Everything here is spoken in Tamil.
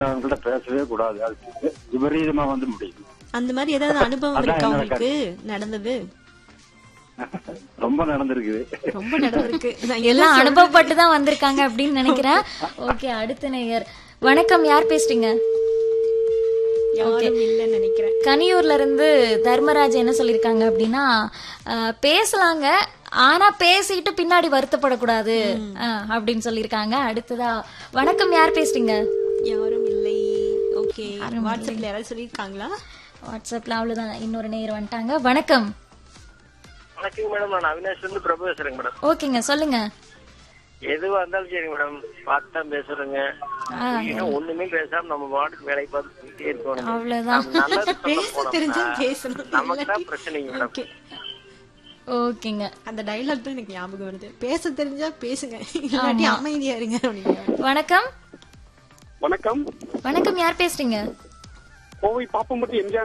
அவங்கள்ட்ட பேசவே கூடாது அது விபரீதமா வந்து முடியும் அந்த மாதிரி ஏதாவது அனுபவம் அதான் இருக்கா என்னோட உங்களுக்கு நடந்தது ரொம்ப நடந்திருக்குது ரொம்ப நடந்திருக்கு நான் எல்லாம் அனுபவப்பட்டு தான் வந்திருக்காங்க அப்படின்னு நினைக்கிறேன் ஓகே அடுத்த நேயர் வணக்கம் யார் பேசுறீங்க யாரும் இல்லைன்னு நினைக்கிறேன் கனியூர்ல இருந்து தர்மராஜ் என்ன சொல்லிருக்காங்க அப்படின்னா அஹ், பேசலாங்க ஆனா பேசிட்டு பின்னாடி வருத்தப்படக்கூடாது அஹ், அப்படின்னு சொல்லிருக்காங்க அடுத்ததா வணக்கம் யார் பேசுறீங்க யாரும் இல்லை ஓகே வாட்ஸ்அப்ல யாராவது சொல்லியிருக்காங்களா வாட்ஸ்அப்ல அவ்வளவுதான் இன்னொரு நேயர் வந்துட்டாங்க வணக்கம் வணக்கங்க மேடம் நான் அவினாஷ் இருந்து பிரபு பேசுறேங்க மேடம் ஓகேங்க சொல்லுங்க எதுவா இருந்தாலும் சரிங்க மேடம் பார்த்து தான் பேசுறேங்க ஆ. ஏன்னா ஒண்ணுமே பேசாம நம்ம பாட்டுக்கு வேலையை பார்த்து போயிட்டே இருக்கணும் அவ்வளவுதான் நம்ம நல்லது சொல்ல பேச போனோம்னா, தெரிஞ்சா பேசணும் நமக்கு தான் பிரச்சனைங்க மேடம் ஓகே ஓகேங்க அந்த டைலாக் தான் எனக்கு ஞாபகம் வருது பேச தெரிஞ்சா பேசுங்க இல்லாட்டி அமைதியா இருங்க அப்படின்னு வணக்கம் வணக்கம் வணக்கம் யார் பேசுறீங்க கோவை பாப்பம்பட்டி எம்ஜிஆர்